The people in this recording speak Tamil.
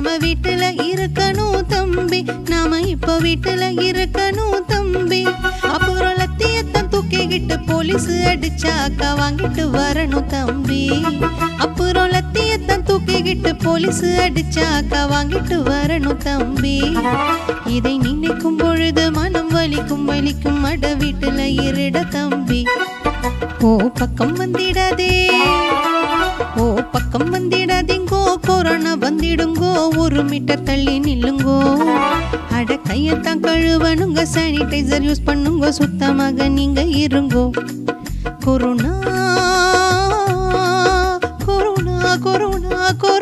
நாம வீட்டுல இருக்கணும் தம்பி நாம இப்ப வீட்டுல இருக்கணும் தம்பி அப்புறம் லத்தியத்தான் தூக்கிக்கிட்டு போலீஸ் அடிச்சாக்கா வாங்கிட்டு வரணும் தம்பி அப்புறம் லத்தியத்தான் தூக்கிக்கிட்டு போலீஸ் அடிச்சாக்கா வாங்கிட்டு வரணும் தம்பி இதை நினைக்கும் பொழுது மனம் வலிக்கும் வலிக்கும் அட வீட்டுல இருட தம்பி ஓ பக்கம் வந்திடாதே ஓ பக்கம் வந்திடாதீங்கோ கொரோனா வந்திடுங்கோ ஒரு மீட்டர் தள்ளி நில்லுங்கோ அட கையத்தான் கழுவணுங்க சானிடைசர் யூஸ் பண்ணுங்க சுத்தமாக நீங்க இருங்கோ கொரோனா கொரோனா கொரோனா கொரோனா